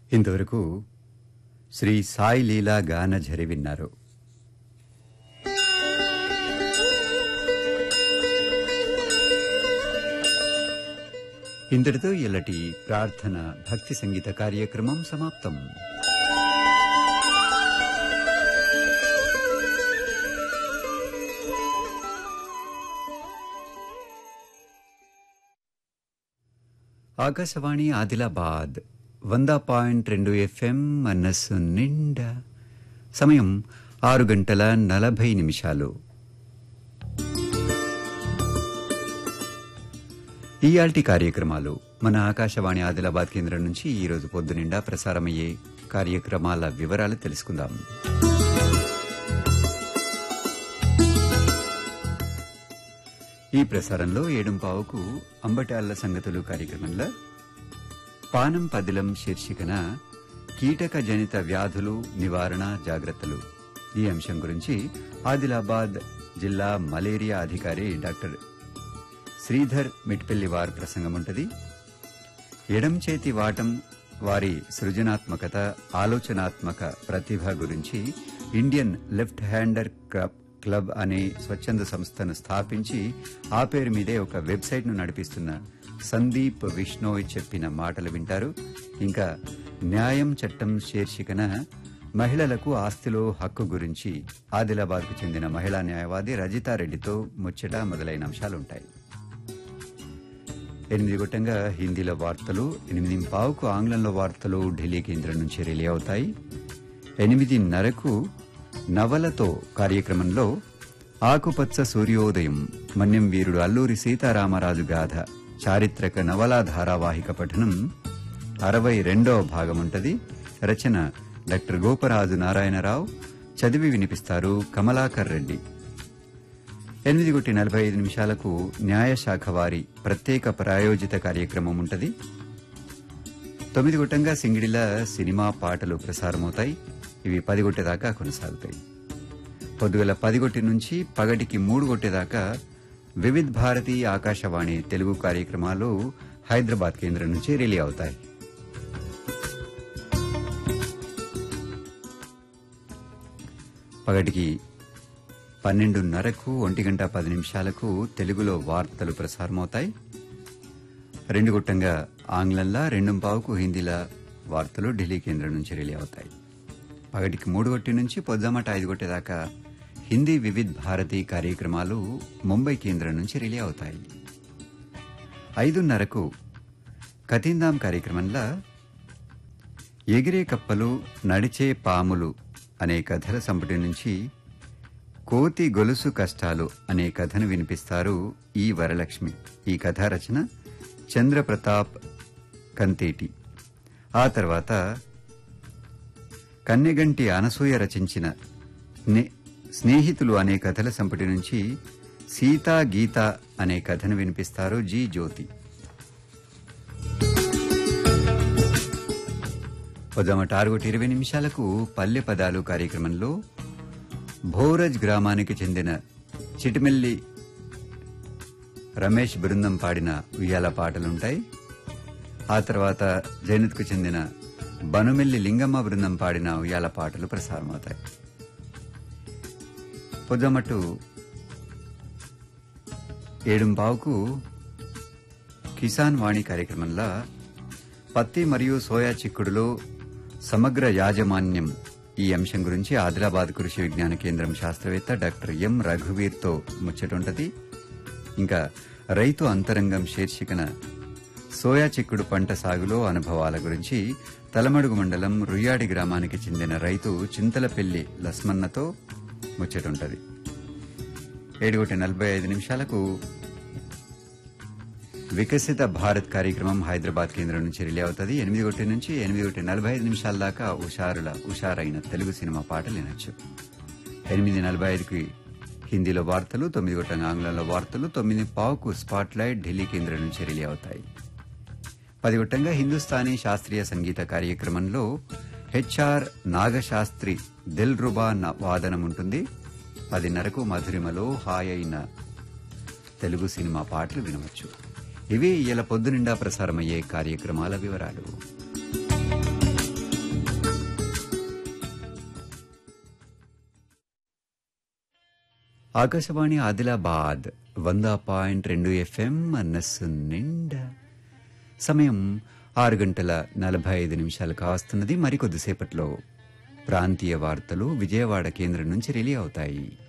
ఇంతవరకు శ్రీ సాయి లీలా గానఝరి విన్నారు ఇంతటితో ఇలాంటి ప్రార్థన భక్తి సంగీత కార్యక్రమం సమాప్తం ఆకాశవాణి ఆదిలాబాద్ వంద పాయింట్ రెండు ఎఫ్ఎం మనస్సు నిండా సమయం ఆరు గంటల నలభై నిమిషాలు ఈయాల్టి కార్యక్రమాలు మన ఆకాశవాణి ఆదిలాబాద్ కేంద్రం నుంచి ఈ రోజు పొద్దునిండా ప్రసారమయ్యే కార్యక్రమాల వివరాలు తెలుసుకుందాం ఈ ప్రసారంలో ఏడుంపావుకు అంబటాళ్ల సంగతులు కార్యక్రమంలో పానం పదిలం శీర్షికన కీటక జనిత వ్యాధులు నివారణ జాగ్రత్తలు ఈ అంశం గురించి ఆదిలాబాద్ జిల్లా మలేరియా అధికారి డాక్టర్ శ్రీధర్ మిట్పెల్లి వారి ప్రసంగం ఉంటుంది ఎడం చేతి వాటం వారి సృజనాత్మకత ఆలోచనాత్మక ప్రతిభ గురించి Indian left hander club club అనే స్వచ్ఛంద సంస్థను స్థాపించి ఆ పేరు మీదే ఒక వెబ్సైట్ ను నడిపిస్తున్న సందీప్ విష్ణోయ్ చెప్పిన మాటలు వింటారు ఇంకా న్యాయం చట్టం శీర్షికన మహిళలకు ఆస్తిలో హక్కు గురించి ఆదిలాబాద్కు చెందిన మహిళా న్యాయవాది రజితారెడ్డితో ముచ్చట మొదలైన అంశాలుంటాయి ఎనిమిది గొట్టంగా హిందీలో వార్తలు ఎనిమిది పావుకు ఆంగ్లంలో వార్తలు ఢిల్లీ కేంద్రం నుంచి రిలే అవుతాయి ఎనిమిదిన్నరకు నవలతో కార్యక్రమంలో ఆకుపచ్చ సూర్యోదయం మన్యం వీరుడు అల్లూరి సీతారామరాజు గాథ చారిత్రక నవలా ధారావాహిక పఠనం అరవై రెండవ భాగముంటది రచన డాక్టర్ గోపరాజు నారాయణరావు చదివి వినిపిస్తారు కమలాకర్ రెడ్డి ఎనిమిది కొట్టి నలభై ఐదు నిమిషాలకు న్యాయశాఖ వారి ప్రత్యేక ప్రాయోజిత కార్యక్రమం ఉంటది తొమ్మిది గొట్టంగా సింగిడిల సినిమా పాటలు ప్రసారమవుతాయి ఇవి పది గొట్టేదాకా కొనసాగుతాయి పొద్దుగల పది గొట్టి నుంచి పగటికి మూడు గొట్టేదాకా వివిధ్ భారతి ఆకాశవాణి తెలుగు కార్యక్రమాలు హైదరాబాద్ కేంద్రం నుంచి రిలే అవుతాయి పగటికి పన్నెండున్నరకు ఒంటి గంట పది నిమిషాలకు తెలుగులో వార్తలు ప్రసారమవుతాయి రెండు గుట్టంగా ఆంగ్లంలా రెండు పావుకు హిందీల వార్తలు ఢిల్లీ కేంద్రం నుంచి రిలే అవుతాయి పగటికి మూడు గొట్టి నుంచి పొద్దుమట ఐదు గొట్టేదాకా హిందీ వివిధ్ భారతి కార్యక్రమాలు ముంబై కేంద్రం నుంచి రిలే అవుతాయి ఐదున్నరకు కతీందాం కార్యక్రమంలో ఎగిరే కప్పలు నడిచే పాములు అనే కథల సంపుటి నుంచి కోతి గొలుసు కష్టాలు అనే కథను వినిపిస్తారు ఈ వరలక్ష్మి ఈ కథా రచన చంద్రప్రతాప్ కంతేటి ఆ తర్వాత కన్నెగంటి అనసూయ రచించిన స్నే- స్నేహితులు అనే కథల సంపుటి నుంచి సీతా గీత అనే కథను వినిపిస్తారు జీ జ్యోతి పొద్దుమట ఆరుగొట్టి ఇరవై నిమిషాలకు పల్లె పదాలు కార్యక్రమంలో భోరజ్ గ్రామానికి చెందిన చిటిమెల్లి రమేష్ బృందం పాడిన ఉయ్యాల పాటలుంటాయి ఆ తర్వాత జైనత్కు చెందిన బనుమెల్లి లింగమ్మ బృందం పాడిన ఉయ్యాల పాటలు ప్రసారమవుతాయి పొద్దుమట్టు ఏడుంబావుకు కిసాన్ వాణి కార్యక్రమంలో పత్తి మరియు సోయా చిక్కుడులో సమగ్ర యాజమాన్యం ఈ అంశం గురించి ఆదిలాబాద్ కృషి విజ్ఞాన కేంద్రం శాస్త్రవేత్త డాక్టర్ ఎం రఘువీర్తో ముచ్చటుంటది ఇంకా రైతు అంతరంగం శీర్షికన సోయా చిక్కుడు పంట సాగులో అనుభవాల గురించి తలమడుగు మండలం రుయ్యాడి గ్రామానికి చెందిన రైతు చింతలపెల్లి లస్మన్నతో ముచ్చటుంటది ఏడుగొట్టి నలభై ఐదు నిమిషాలకు వికసిత భారత్ కార్యక్రమం హైదరాబాద్ కేంద్రం నుంచి రిలే అవుతుంది ఎనిమిది ఒకటి నుంచి ఎనిమిది ఒకటి నలభై ఐదు నిమిషాల దాకా ఉషారుల ఉషారైన తెలుగు సినిమా పాటలు వినొచ్చు ఎనిమిది నలభై ఐదుకి హిందీలో వార్తలు తొమ్మిది గొట్టంగా ఆంగ్లంలో వార్తలు తొమ్మిది పావుకు స్పాట్ లైట్ ఢిల్లీ కేంద్రం నుంచి రిలే అవుతాయి పది గొట్టంగా హిందుస్థానీ శాస్త్రీయ సంగీత కార్యక్రమంలో హెచ్ఆర్ నాగశాస్త్రి దిల్ రుబా న- వాదనం ఉంటుంది పదిన్నరకు మధురిమలో హాయ్ అయిన తెలుగు సినిమా పాటలు వినవచ్చు ఇవి ఇలా పొద్దునిండా ప్రసారమయ్యే కార్యక్రమాల వివరాలు ఆకాశవాణి ఆదిలాబాద్ వంద పాయింట్ రెండు ఎఫ్ఎం మనస్సు నిండా సమయం ఆరు గంటల నలభై ఐదు నిమిషాలు కావస్తున్నది మరికొద్దిసేపట్లో ప్రాంతీయ వార్తలు విజయవాడ కేంద్రం నుంచి రిలీ అవుతాయి